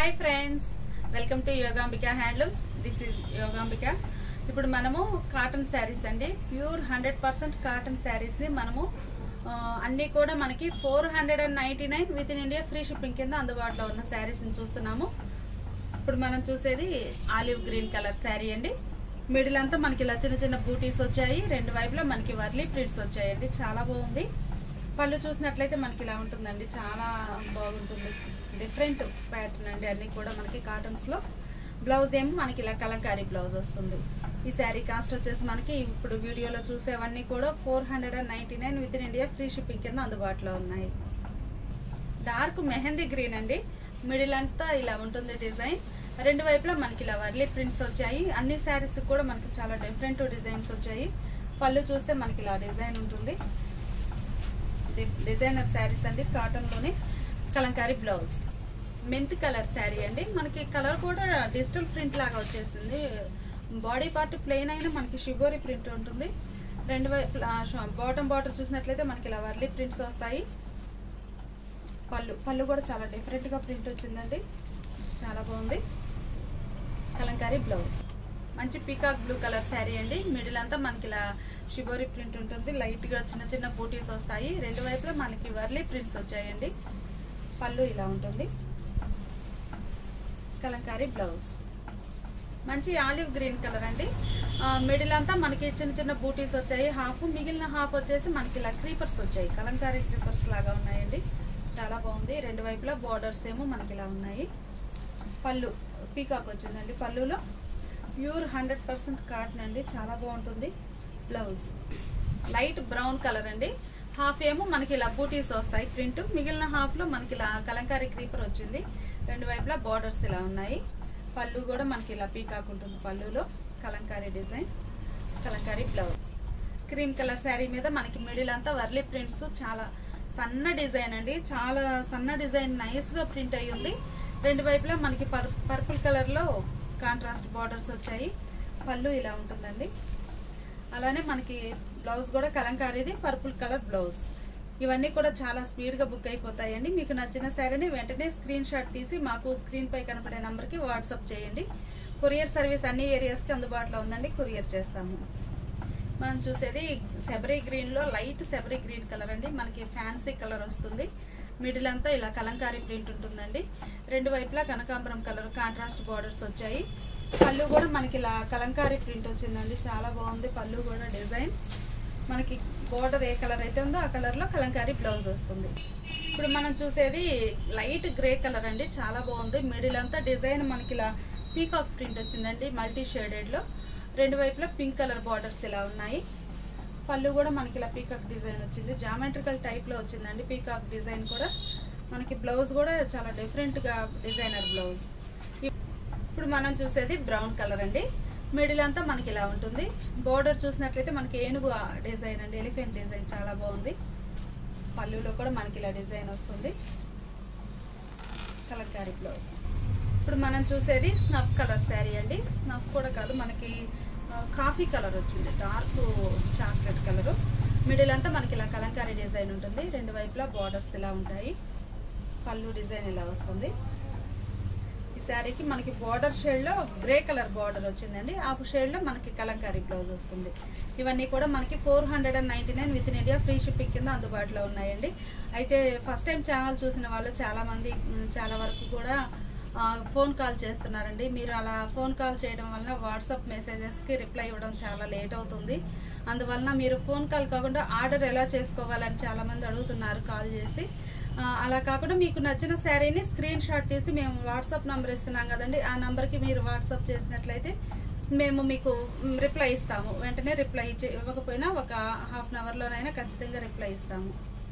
hi friends welcome to Yogambika handlooms this is Yogambika ఇప్పుడు మనము cotton sarees అండి ప్యూర్ హండ్రెడ్ పర్సెంట్ కాటన్ శారీస్ని మనము ఆ, అన్నీ కూడా మనకి four hundred and ninety nine with in India free shipping కింద అందుబాటులో ఉన్న శారీస్ని చూస్తున్నాము ఇప్పుడు మనం చూసేది ఆలివ్ గ్రీన్ కలర్ శారీ అండి మిడిల్ అంతా మనకి ఇలా చిన్న చిన్న బూటీస్ వచ్చాయి రెండు వైపులా మనకి వర్లీ ప్రింట్స్ వచ్చాయండి చాలా బాగుంది పళ్ళు చూసినట్లయితే మనకి ఇలా ఉంటుందండి చాలా బాగుంటుంది డిఫరెంట్ ప్యాటర్న్ అండి అన్నీ కూడా మనకి కాటన్స్లో బ్లౌజ్ ఏమో మనకి ఇలా కలంకారీ బ్లౌజ్ వస్తుంది ఈ శారీ కాస్ట్ వచ్చేసి మనకి ఇప్పుడు వీడియోలో చూసేవన్నీ కూడా four hundred and ninety nine with in India free shipping కింద అందుబాటులో ఉన్నాయి డార్క్ మెహందీ గ్రీన్ అండి మిడిల్ అంతా ఇలా ఉంటుంది డిజైన్ రెండు వైపులా మనకి ఇలా వర్లీ ప్రింట్స్ వచ్చాయి అన్ని శారీస్ కూడా మనకి చాలా డిఫరెంట్ డిజైన్స్ వచ్చాయి పళ్ళు చూస్తే మనకి ఇలా డిజైన్ ఉంటుంది డి- డిజైనర్ శారీస్ అండి కాటన్లోనే Kalamkari blouse mint colour saree అండి మనకి కలర్ కూడా డిజిటల్ ప్రింట్ లాగా వచ్చేసింది బాడీ పార్ట్ ప్లెయిన్ అయినా మనకి షుగోరీ ప్రింట్ ఉంటుంది రెండు వైపు బాటమ్ బార్డర్ చూసినట్లయితే మనకి ఇలా వర్లీ ప్రింట్స్ వస్తాయి పళ్ళు పళ్ళు కూడా చాలా డిఫరెంట్గా ప్రింట్ వచ్చిందండి చాలా బాగుంది కలంకారీ బ్లౌజ్ మంచి పీకాక్ బ్లూ కలర్ శారీ అండి మిడిల్ అంతా మనకి ఇలా షిబోరి ప్రింట్ ఉంటుంది లైట్గా చిన్న చిన్న బూటీస్ వస్తాయి రెండు వైపులా మనకి వర్లీ ప్రింట్స్ వచ్చాయండి పళ్ళు ఇలా ఉంటుంది కలంకారీ బ్లౌజ్ మంచి ఆలివ్ గ్రీన్ కలర్ అండి ఆ, మిడిల్ అంతా మనకి చిన్న చిన్న బూటీస్ వచ్చాయి హాఫ్ మిగిలిన హాఫ్ వచ్చేసి మనకి ఇలా క్రీపర్స్ వచ్చాయి కలంకారీ క్రీపర్స్ లాగా ఉన్నాయండి చాలా బాగుంది రెండు వైపులా బార్డర్స్ ఏమో మనకి ఇలా ఉన్నాయి పళ్ళు పీకాక్ వచ్చిందండి పళ్ళులో ప్యూర్ హండ్రెడ్ పర్సెంట్ కాటన్ అండి చాలా బాగుంటుంది బ్లౌజ్ లైట్ బ్రౌన్ కలర్ అండి హాఫ్ ఏమో మనకి ఇలా బూటీస్ వస్తాయి ప్రింట్ మిగిలిన హాఫ్లో మనకి ఇలా కలంకారీ క్రీపర్ వచ్చింది రెండు వైపులా బార్డర్స్ ఇలా ఉన్నాయి పళ్ళు కూడా మనకి ఇలా పీకాక్ ఉంటుంది పళ్ళులో Kalamkari design Kalamkari blouse cream colour saree మీద మనకి మిడిల్ అంతా వర్లీ ప్రింట్స్ చాలా సన్న డిజైన్ అండి చాలా సన్న డిజైన్ నైస్గా ప్రింట్ అయ్యి ఉంది రెండు వైపులా మనకి పర్ పర్పుల్ కలర్లో కాంట్రాస్ట్ బార్డర్స్ వచ్చాయి పళ్ళు ఇలా ఉంటుందండి అలానే మనకి బ్లౌజ్ కూడా కలంకారీది పర్పుల్ కలర్ బ్లౌజ్ ఇవన్నీ కూడా చాలా స్పీడ్గా బుక్ అయిపోతాయండి మీకు నచ్చిన శారీని వెంటనే స్క్రీన్ షాట్ తీసి మాకు స్క్రీన్ పై కనపడే నెంబర్కి వాట్సాప్ చేయండి కొరియర్ సర్వీస్ అన్ని ఏరియాస్కి అందుబాటులో ఉందండి కొరియర్ చేస్తాము మనం చూసేది సెబరీ గ్రీన్లో లైట్ సెబరీ గ్రీన్ కలర్ అండి మనకి ఫ్యాన్సీ కలర్ వస్తుంది మిడిల్ అంతా ఇలా కలంకారీ ప్రింట్ ఉంటుందండి రెండు వైపులా కనకాంబరం కలర్ కాంట్రాస్ట్ బార్డర్స్ వచ్చాయి పళ్ళు కూడా మనకి ఇలా కలంకారీ ప్రింట్ వచ్చిందండి చాలా బాగుంది పళ్ళు కూడా డిజైన్ మనకి బార్డర్ ఏ కలర్ అయితే ఉందో ఆ కలర్లో కలంకారీ బ్లౌజ్ వస్తుంది ఇప్పుడు మనం చూసేది లైట్ గ్రే కలర్ అండి చాలా బాగుంది మిడిల్ అంతా డిజైన్ మనకి ఇలా పీకాక్ ప్రింట్ వచ్చిందండి మల్టీ షేడెడ్లో రెండు వైపులా పింక్ కలర్ బార్డర్స్ ఇలా ఉన్నాయి పళ్ళు కూడా మనకి ఇలా పీకాక్ డిజైన్ వచ్చింది జామెట్రికల్ టైప్లో వచ్చిందండి పీకాక్ డిజైన్ కూడా మనకి బ్లౌజ్ కూడా చాలా డిఫరెంట్గా డిజైనర్ బ్లౌజ్ ఇప్పుడు మనం చూసేది బ్రౌన్ కలర్ అండి మిడిల్ అంతా మనకి ఇలా ఉంటుంది బోర్డర్ చూసినట్లయితే మనకి ఏనుగు డిజైన్ అండి ఎలిఫెంట్ డిజైన్ చాలా బాగుంది పళ్ళులో కూడా మనకి ఇలా డిజైన్ వస్తుంది కలంకారీ బ్లౌజ్ ఇప్పుడు మనం చూసేది స్నఫ్ కలర్ శారీ అండి స్నఫ్ కూడా కాదు మనకి ఆ, కాఫీ కలర్ వచ్చింది డార్క్ చాక్లెట్ కలరు మిడిల్ అంతా మనకి ఇలా కలంకారీ డిజైన్ ఉంటుంది రెండు వైపులా బార్డర్స్ ఇలా ఉంటాయి పళ్ళు డిజైన్ ఇలా వస్తుంది ఈ శారీకి మనకి బార్డర్ షేడ్లో గ్రే కలర్ బార్డర్ వచ్చిందండి ఆ షేడ్లో మనకి కలంకారీ బ్లౌజ్ వస్తుంది ఇవన్నీ కూడా మనకి four hundred and ninety nine with in India free shipping కింద అందుబాటులో ఉన్నాయండి అయితే ఫస్ట్ టైం ఛానల్ చూసిన వాళ్ళు చాలామంది మ్, చాలా వరకు కూడా ఆ, ఫోన్ కాల్ చేస్తున్నారండి మీరు అలా ఫోన్ కాల్ చేయడం వలన వాట్సాప్ మెసేజెస్కి రిప్లై ఇవ్వడం చాలా లేట్ అవుతుంది అందువలన మీరు ఫోన్ కాల్ కాకుండా ఆర్డర్ ఎలా చేసుకోవాలని చాలామంది అడుగుతున్నారు కాల్ చేసి ఆ, అలా కాకుండా మీకు నచ్చిన శారీని స్క్రీన్ షాట్ తీసి మేము వాట్సాప్ నెంబర్ ఇస్తున్నాం కదండి ఆ నెంబర్కి మీరు వాట్సాప్ చేసినట్లయితే మేము మీకు రిప్లై ఇస్తాము వెంటనే రిప్లై ఇచ్చే ఇవ్వకపోయినా ఒక హాఫ్ అన్ అవర్లోనైనా ఖచ్చితంగా రిప్లై ఇస్తాము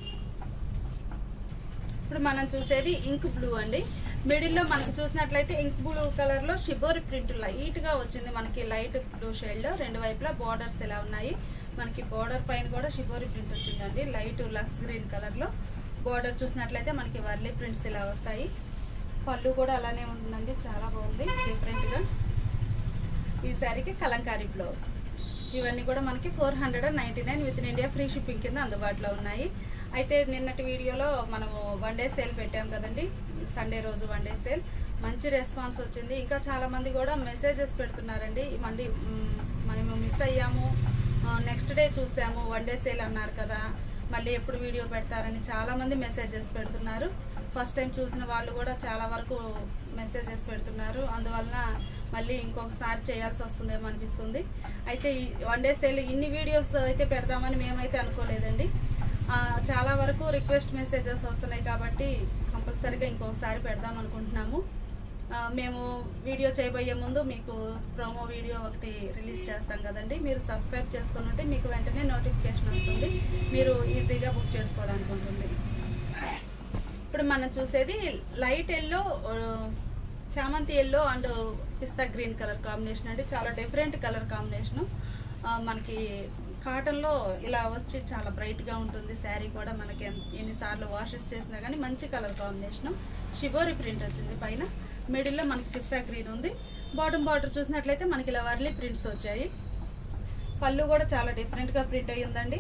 ఇప్పుడు మనం చూసేది ఇంక్ బ్లూ అండి మిడిల్లో మనకి చూసినట్లయితే ఇంక్ బ్లూ కలర్లో షిబోరి ప్రింట్ లైట్గా వచ్చింది మనకి లైట్ బ్లూ షేడ్లో రెండు వైపులా బార్డర్స్ ఇలా ఉన్నాయి మనకి బార్డర్ పైన కూడా షిబోరి ప్రింట్ వచ్చిందండి లైట్ లక్స్ గ్రీన్ కలర్లో బార్డర్ చూసినట్లయితే మనకి వర్లీ ప్రింట్స్ ఇలా వస్తాయి పళ్ళు కూడా అలానే ఉంటుందండి చాలా బాగుంది డిఫరెంట్గా ఈ శారీకి కలంకారీ బ్లౌజ్ ఇవన్నీ కూడా మనకి four hundred and ninety nine with in India free shipping కింద అందుబాటులో ఉన్నాయి అయితే నిన్నటి వీడియోలో మనము వన్ డే సేల్ పెట్టాం కదండి సండే రోజు వన్ డే సేల్ మంచి రెస్పాన్స్ వచ్చింది ఇంకా చాలా మంది కూడా మెసేజెస్ పెడుతున్నారండి మండి మ్, మేము మిస్ అయ్యాము నెక్స్ట్ డే చూసాము వన్ డే సేల్ అన్నారు కదా మళ్ళీ ఎప్పుడు వీడియో పెడతారని చాలా మంది మెసేజెస్ పెడుతున్నారు ఫస్ట్ టైం చూసిన వాళ్ళు కూడా చాలా వరకు మెసేజెస్ పెడుతున్నారు అందువలన మళ్ళీ ఇంకొకసారి చేయాల్సి వస్తుందేమో అనిపిస్తుంది అయితే ఈ వన్ డే సేల్ ఇన్ని వీడియోస్ అయితే పెడదామని మేమైతే అనుకోలేదండి ఆ, చాలా వరకు రిక్వెస్ట్ మెసేజెస్ వస్తున్నాయి కాబట్టి కంపల్సరీగా ఇంకొకసారి పెడదాం అనుకుంటున్నాము ఆ, మేము వీడియో చేయబోయే ముందు మీకు ప్రోమో వీడియో ఒకటి రిలీజ్ చేస్తాం కదండి మీరు సబ్స్క్రైబ్ చేసుకుని ఉంటే మీకు వెంటనే నోటిఫికేషన్ వస్తుంది మీరు ఈజీగా బుక్ చేసుకోవడానికి ఉంటుంది ఇప్పుడు మనం చూసేది లైట్ ఎల్లో చామంతి yellow and pista green colour combination అండి చాలా డిఫరెంట్ కలర్ కాంబినేషను మనకి కాటన్లో ఇలా వచ్చి చాలా బ్రైట్గా ఉంటుంది శారీ కూడా మనకి ఎన్- ఎన్నిసార్లు వాషెస్ చేసినా కానీ మంచి కలర్ కాంబినేషను షిబోరి ప్రింట్ వచ్చింది పైన మిడిల్లో మనకి పిస్తా గ్రీన్ ఉంది బాటమ్ బార్డర్ చూసినట్లయితే మనకి ఇలా వర్లీ ప్రింట్స్ వచ్చాయి పళ్ళు కూడా చాలా డిఫరెంట్గా ప్రింట్ అయ్యి ఉందండి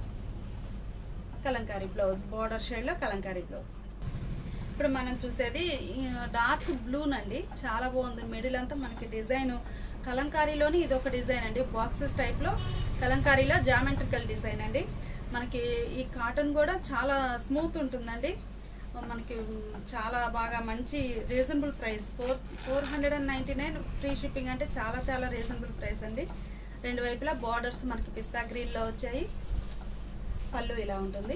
కలంకారీ బ్లౌజ్ బార్డర్ షేడ్లో కలంకారీ బ్లౌజ్ ఇప్పుడు మనం చూసేది డార్క్ బ్లూనండి చాలా బాగుంది మిడిల్ అంతా మనకి డిజైన్ కలంకారీలోని ఇది ఒక డిజైన్ అండి బాక్సెస్ టైప్లో కలంకారీలో జామెట్రికల్ డిజైన్ అండి మనకి ఈ కాటన్ కూడా చాలా స్మూత్ ఉంటుందండి మనకి చాలా బాగా మంచి reasonable price four four hundred and ninety nine free shipping అంటే చాలా చాలా రీజనబుల్ ప్రైస్ అండి రెండు వైపులా బార్డర్స్ మనకి పిస్తా గ్రీన్లో వచ్చాయి పళ్ళు ఇలా ఉంటుంది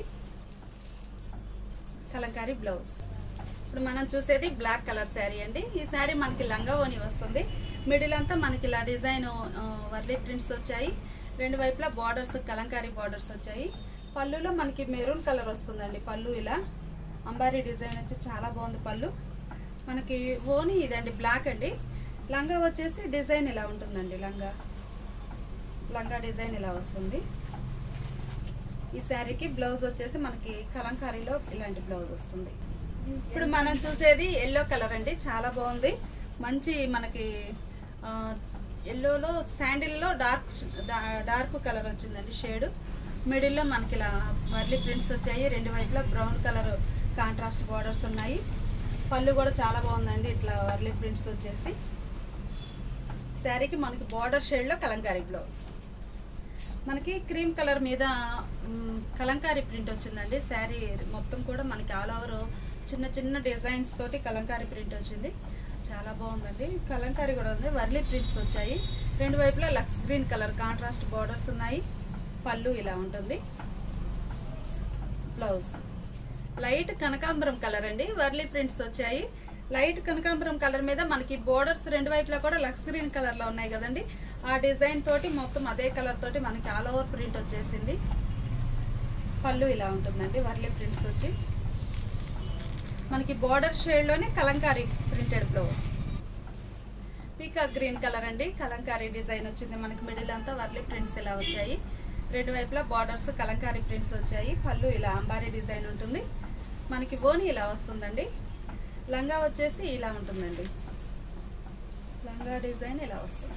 కలంకారీ బ్లౌజ్ ఇప్పుడు మనం చూసేది బ్లాక్ కలర్ శారీ అండి ఈ శారీ మనకి లంగా ఓని వస్తుంది మిడిల్ అంతా మనకి ఇలా డిజైన్ వర్లీ ప్రింట్స్ వచ్చాయి రెండు వైపులా బార్డర్స్ కలంకారీ బార్డర్స్ వచ్చాయి పళ్ళులో మనకి మెరూన్ కలర్ వస్తుందండి పళ్ళు ఇలా అంబారీ డిజైన్ వచ్చి చాలా బాగుంది పళ్ళు మనకి ఓని ఇదండి బ్లాక్ అండి లంగా వచ్చేసి డిజైన్ ఇలా ఉంటుందండి లంగా లంగా డిజైన్ ఇలా వస్తుంది ఈ శారీకి బ్లౌజ్ వచ్చేసి మనకి కలంకారీలో ఇలాంటి బ్లౌజ్ వస్తుంది ఇప్పుడు మనం చూసేది ఎల్లో కలర్ అండి చాలా బాగుంది మంచి మనకి ఎల్లోలో శాండిల్లో డార్క్ డార్క్ కలర్ వచ్చిందండి షేడ్ మిడిల్లో మనకి ఇలా వర్లీ ప్రింట్స్ వచ్చాయి రెండు వైపులా బ్రౌన్ కలర్ కాంట్రాస్ట్ బార్డర్స్ ఉన్నాయి పళ్ళు కూడా చాలా బాగుందండి ఇట్లా వర్లీ ప్రింట్స్ వచ్చేసి శారీకి మనకి బార్డర్ షేడ్లో కలంకారీ బ్లౌజ్ మనకి క్రీమ్ కలర్ మీద మ్, కలంకారీ ప్రింట్ వచ్చిందండి శారీ మొత్తం కూడా మనకి ఆల్ ఓవర్ చిన్న చిన్న డిజైన్స్ తోటి కలంకారీ ప్రింట్ వచ్చింది చాలా బాగుందండి కలంకారీ కూడా ఉంది వర్లీ ప్రింట్స్ వచ్చాయి రెండు వైపులా lux green colour contrast borders ఉన్నాయి పళ్ళు ఇలా ఉంటుంది బ్లౌజ్ లైట్ కనకాంబరం కలర్ అండి వర్లీ ప్రింట్స్ వచ్చాయి లైట్ కనకాంబరం కలర్ మీద మనకి బోర్డర్స్ రెండు వైపులా కూడా లక్స్ గ్రీన్ కలర్ లో ఉన్నాయి కదండి ఆ డిజైన్ తోటి మొత్తం అదే కలర్ తోటి మనకి ఆల్ ఓవర్ ప్రింట్ వచ్చేసింది పళ్ళు ఇలా ఉంటుందండి వర్లీ ప్రింట్స్ వచ్చి మనకి బోర్డర్ షేడ్లోనే Kalamkari printed blouse peacock green colour అండి కలంకారీ డిజైన్ వచ్చింది మనకి మిడిల్ అంతా వర్లీ ప్రింట్స్ ఇలా వచ్చాయి రెండు వైపులా బార్డర్స్ కలంకారీ ప్రింట్స్ వచ్చాయి పళ్ళు ఇలా అంబారీ డిజైన్ ఉంటుంది మనకి బోని ఇలా వస్తుందండి లంగా వచ్చేసి ఇలా ఉంటుందండి లంగా డిజైన్ ఇలా వస్తుంది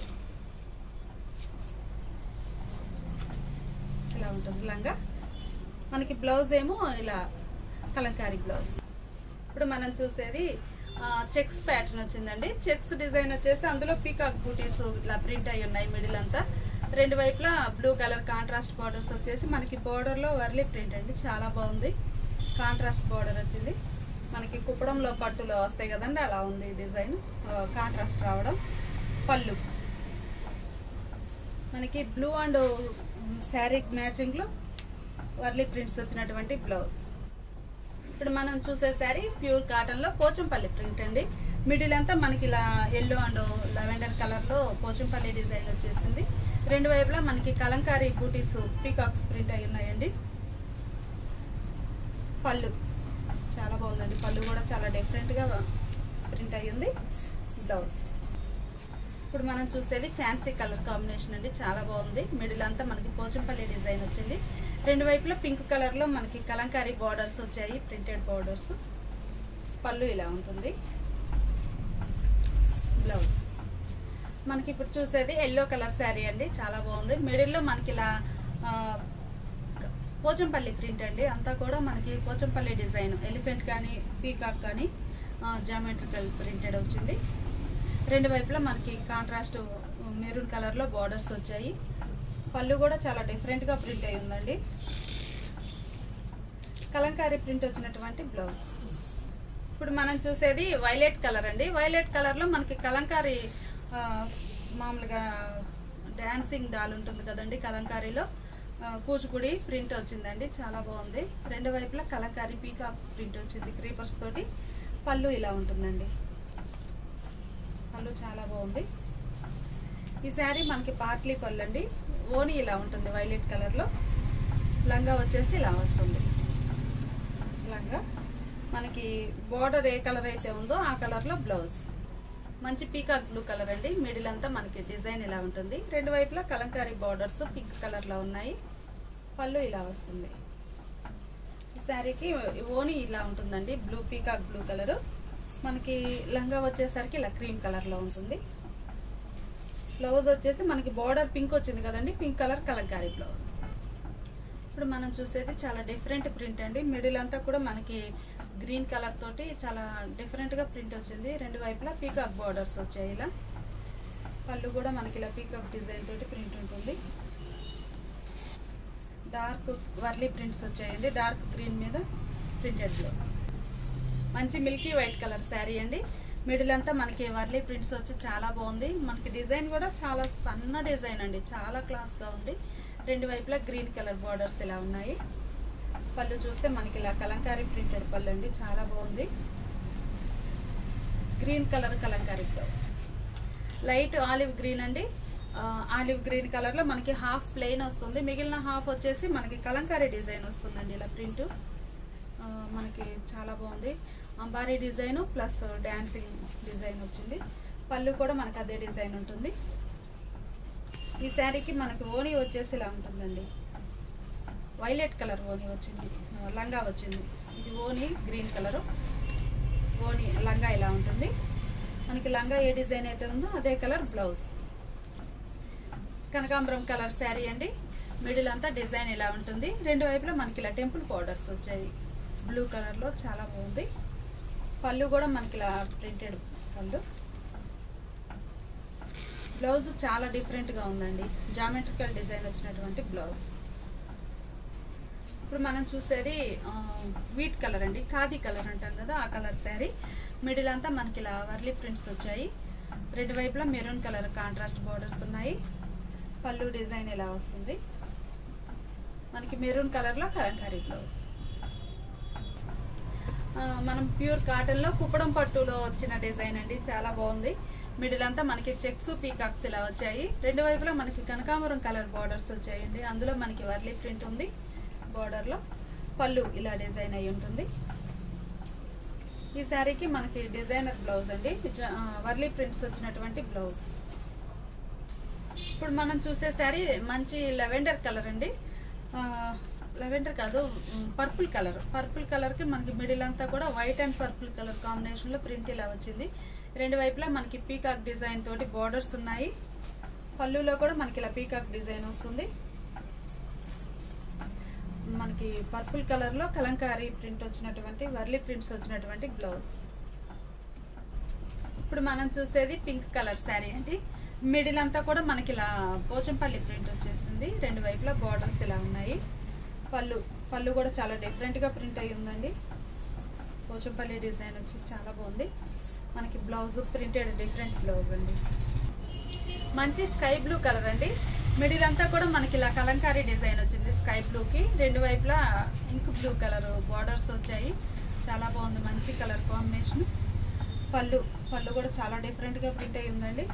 ఇలా ఉంటుంది లంగా మనకి బ్లౌజ్ ఏమో ఇలా కలంకారీ బ్లౌజ్ ఇప్పుడు మనం చూసేది చెక్స్ ప్యాటర్న్ వచ్చిందండి చెక్స్ డిజైన్ వచ్చేసి అందులో పీకాక్ బూటీస్ ఇలా ప్రింట్ అయి ఉన్నాయి మిడిల్ అంతా రెండు వైపులా బ్లూ కలర్ కాంట్రాస్ట్ బార్డర్స్ వచ్చేసి మనకి బార్డర్లో వర్లీ ప్రింట్ అండి చాలా బాగుంది కాంట్రాస్ట్ బార్డర్ వచ్చింది మనకి కుప్పడంలో పట్టులో వస్తాయి కదండి అలా ఉంది డిజైన్ కాంట్రాస్ట్ రావడం పళ్ళు మనకి బ్లూ అండ్ శారీ మ్యాచింగ్లో వర్లీ ప్రింట్స్ వచ్చినటువంటి బ్లౌజ్ ఇప్పుడు మనం చూసే శారీ ప్యూర్ కాటన్లో పోచంపల్లి ప్రింట్ అండి మిడిల్ అంతా మనకి ఇలా ఎల్లో అండ్ లెవెండర్ కలర్లో పోచంపల్లి డిజైన్ వచ్చేసింది రెండు వైపులా మనకి కలంకారీ బూటీస్ పీకాక్స్ ప్రింట్ అయి ఉన్నాయండి పళ్ళు చాలా బాగుందండి పళ్ళు కూడా చాలా డిఫరెంట్గా ప్రింట్ అయ్యింది బ్లౌజ్ ఇప్పుడు మనం చూసేది ఫ్యాన్సీ కలర్ కాంబినేషన్ అండి చాలా బాగుంది మిడిల్ అంతా మనకి పోచంపల్లి డిజైన్ వచ్చింది రెండు వైపులా పింక్ కలర్లో మనకి కలంకారీ బార్డర్స్ వచ్చాయి ప్రింటెడ్ బార్డర్స్ పళ్ళు ఇలా ఉంటుంది బ్లౌజ్ మనకి ఇప్పుడు చూసేది ఎల్లో కలర్ శారీ అండి చాలా బాగుంది మిడిల్లో మనకి ఇలా ఆ, పోచంపల్లి ప్రింట్ అండి అంతా కూడా మనకి పోచంపల్లి డిజైన్ ఎలిఫెంట్ కానీ పీకాక్ కానీ జామెట్రికల్ ప్రింటెడ్ వచ్చింది రెండు వైపులా మనకి కాంట్రాస్ట్ మెరూన్ కలర్లో బార్డర్స్ వచ్చాయి పళ్ళు కూడా చాలా డిఫరెంట్గా ప్రింట్ అయి ఉందండి కలంకారీ ప్రింట్ వచ్చినటువంటి బ్లౌజ్ ఇప్పుడు మనం చూసేది వైలెట్ కలర్ అండి వైలెట్ కలర్లో మనకి కలంకారీ ఆ, మామూలుగా డాన్సింగ్ డాల్ ఉంటుంది కదండి కలంకారీలో ఆ, కూచిపూడి ప్రింట్ వచ్చిందండి చాలా బాగుంది రెండు వైపులా కలంకారీ పీకాక్ ప్రింట్ వచ్చింది క్రీపర్స్ తోటి పళ్ళు ఇలా ఉంటుందండి పళ్ళు చాలా బాగుంది ఈ శారీ మనకి పార్ట్లీ పళ్ళు అండి ఓని ఇలా ఉంటుంది వైలెట్ కలర్లో లంగా వచ్చేసి ఇలా వస్తుంది లంగా మనకి బార్డర్ ఏ కలర్ అయితే ఉందో ఆ కలర్లో బ్లౌజ్ మంచి పీకాక్ బ్లూ కలర్ అండి మిడిల్ అంతా మనకి డిజైన్ ఇలా ఉంటుంది రెండు వైపులా కలంకారీ బార్డర్స్ పింక్ కలర్లో ఉన్నాయి పళ్ళు ఇలా వస్తుంది ఈ శారీకి ఓని ఇలా ఉంటుందండి బ్లూ పీకాక్ బ్లూ కలర్ మనకి లంగా వచ్చేసరికి ఇలా క్రీమ్ కలర్లో ఉంటుంది బ్లౌజ్ వచ్చేసి మనకి బార్డర్ పింక్ వచ్చింది కదండి పింక్ కలర్ కలంకారీ బ్లౌజ్ ఇప్పుడు మనం చూసేది చాలా డిఫరెంట్ ప్రింట్ అండి మిడిల్ అంతా కూడా మనకి గ్రీన్ కలర్ తోటి చాలా డిఫరెంట్గా ప్రింట్ వచ్చింది రెండు వైపులా పీకాక్ బార్డర్స్ వచ్చాయి ఇలా పళ్ళు కూడా మనకి ఇలా పీకాక్ డిజైన్ తోటి ప్రింట్ ఉంటుంది డార్క్ వర్లీ ప్రింట్స్ వచ్చాయండి డార్క్ గ్రీన్ మీద ప్రింటెడ్ బ్లౌజ్ మంచి మిల్కీ వైట్ కలర్ శారీ అండి మిడిల్ అంతా మనకి వర్లీ ప్రింట్స్ వచ్చి చాలా బాగుంది మనకి డిజైన్ కూడా చాలా సన్న డిజైన్ అండి చాలా క్లాస్గా ఉంది రెండు వైపులా గ్రీన్ కలర్ బార్డర్స్ ఇలా ఉన్నాయి పళ్ళు చూస్తే మనకి ఇలా కలంకారీ ప్రింటెడ్ పళ్ళు అండి చాలా బాగుంది green colour Kalamkari blouse light olive green అండి ఆ, ఆలివ్ గ్రీన్ కలర్లో మనకి హాఫ్ ప్లెయిన్ వస్తుంది మిగిలిన హాఫ్ వచ్చేసి మనకి కలంకారీ డిజైన్ వస్తుందండి ఇలా ప్రింట్ మనకి చాలా బాగుంది అంబారీ డిజైన్ ప్లస్ డ్యాన్సింగ్ డిజైన్ వచ్చింది పళ్ళు కూడా మనకి అదే డిజైన్ ఉంటుంది ఈ శారీకి మనకి ఓణి వచ్చేసి ఇలా ఉంటుందండి వైలెట్ కలర్ ఓణి వచ్చింది ఆ, లంగా వచ్చింది ఇది ఓణి గ్రీన్ కలరు ఓణి లంగా ఇలా ఉంటుంది మనకి లంగా ఏ డిజైన్ అయితే ఉందో అదే కలర్ బ్లౌజ్ కనకాంబరం కలర్ శారీ అండి మిడిల్ అంతా డిజైన్ ఇలా ఉంటుంది రెండు వైపులా మనకి ఇలా టెంపుల్ పౌడర్స్ వచ్చాయి బ్లూ కలర్లో చాలా బాగుంది పళ్ళు కూడా మనకి ఇలా ప్రింటెడ్ పళ్ళు బ్లౌజ్ చాలా డిఫరెంట్గా ఉందండి జామెట్రికల్ డిజైన్ వచ్చినటువంటి బ్లౌజ్ ఇప్పుడు మనం చూసేది ఆ, వీట్ కలర్ అండి ఖాదీ కలర్ అంటాం కదా ఆ కలర్ శారీ మిడిల్ అంతా మనకి ఇలా వర్లీ ప్రింట్స్ వచ్చాయి రెండు వైపులా మెరూన్ కలర్ కాంట్రాస్ట్ బార్డర్స్ ఉన్నాయి పళ్ళు డిజైన్ ఇలా వస్తుంది మనకి మెరూన్ కలర్లో కలంకారీ బ్లౌజ్ ఆ, మనం ప్యూర్ కాటన్లో కుప్పడం పట్టులో వచ్చిన డిజైన్ అండి చాలా బాగుంది మిడిల్ అంతా మనకి చెక్స్ పీకాక్స్ ఇలా వచ్చాయి రెండు వైపులా మనకి కనకాంబరం కలర్ బార్డర్స్ వచ్చాయండి అందులో మనకి వర్లీ ప్రింట్ ఉంది బార్డర్లో పళ్ళు ఇలా డిజైన్ అయి ఉంటుంది ఈ శారీకి మనకి డిజైనర్ బ్లౌజ్ అండి జ- ఆ, వర్లీ ప్రింట్స్ వచ్చినటువంటి బ్లౌజ్ ఇప్పుడు మనం చూసే శారీ మంచి లెవెండర్ కలర్ అండి ఆ, లెవెండర్ కాదు పర్పుల్ కలర్ పర్పుల్ కలర్కి మనకి మిడిల్ అంతా కూడా వైట్ అండ్ పర్పుల్ కలర్ కాంబినేషన్లో ప్రింట్ ఇలా వచ్చింది రెండు వైపులా మనకి పీకాక్ డిజైన్ తోటి బార్డర్స్ ఉన్నాయి పళ్ళులో కూడా మనకి ఇలా పీకాక్ డిజైన్ వస్తుంది మనకి పర్పుల్ కలర్లో కలంకారీ ప్రింట్ వచ్చినటువంటి వర్లీ ప్రింట్స్ వచ్చినటువంటి బ్లౌజ్ ఇప్పుడు మనం చూసేది పింక్ కలర్ శారీ అండి మిడిల్ అంతా కూడా మనకి ఇలా పోచంపల్లి ప్రింట్ వచ్చేసింది రెండు వైపులా బార్డర్స్ ఇలా ఉన్నాయి పళ్ళు పళ్ళు కూడా చాలా డిఫరెంట్గా ప్రింట్ అయి ఉందండి పోచంపల్లి డిజైన్ వచ్చి చాలా బాగుంది మనకి బ్లౌజ్ ప్రింటెడ్ డిఫరెంట్ బ్లౌజ్ అండి మంచి స్కై బ్లూ కలర్ అండి మిడిల్ అంతా కూడా మనకి ఇలా కలంకారీ డిజైన్ వచ్చింది స్కై బ్లూకి రెండు వైపులా ఇంక్ బ్లూ కలర్ బార్డర్స్ వచ్చాయి చాలా బాగుంది మంచి కలర్ కాంబినేషన్ పళ్ళు పళ్ళు కూడా చాలా డిఫరెంట్గా ప్రింట్ అయి ఉందండి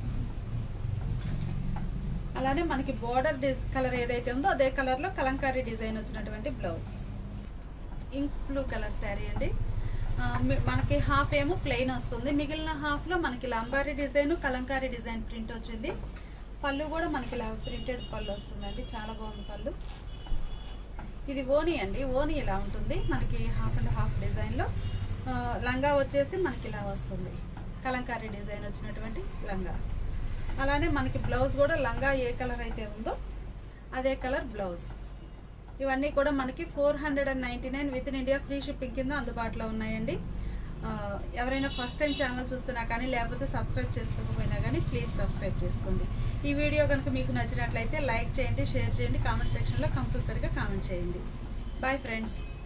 అలానే మనకి బార్డర్ డిజ్ కలర్ ఏదైతే ఉందో అదే కలర్లో కలంకారీ డిజైన్ వచ్చినటువంటి blouse ink blue colour saree అండి ఆ, మీ- మనకి హాఫ్ ఏమో ప్లెయిన్ వస్తుంది మిగిలిన హాఫ్లో మనకి లంబారీ డిజైన్ కలంకారీ డిజైన్ ప్రింట్ వచ్చింది పళ్ళు కూడా మనకి ఇలా ప్రింటెడ్ పళ్ళు వస్తుందండి చాలా బాగుంది పళ్ళు ఇది ఓనీ అండి ఓనీ ఇలా ఉంటుంది మనకి హాఫ్ అండ్ హాఫ్ డిజైన్లో ఆ, లంగా వచ్చేసి మనకి ఇలా వస్తుంది కలంకారీ డిజైన్ వచ్చినటువంటి లంగా అలానే మనకి బ్లౌజ్ కూడా లంగా ఏ కలర్ అయితే ఉందో అదే కలర్ బ్లౌజ్ ఇవన్నీ కూడా మనకి four hundred and ninety nine with in India free shipping కింద అందుబాటులో ఉన్నాయండి ఆ, ఎవరైనా ఫస్ట్ టైం ఛానల్ చూస్తున్నా కానీ లేకపోతే సబ్స్క్రైబ్ చేసుకోకపోయినా కానీ ప్లీజ్ సబ్స్క్రైబ్ చేసుకోండి ఈ వీడియో కనుక మీకు నచ్చినట్లయితే లైక్ చేయండి షేర్ చేయండి కామెంట్ సెక్షన్లో కంపల్సరీగా కామెంట్ చేయండి బాయ్ ఫ్రెండ్స్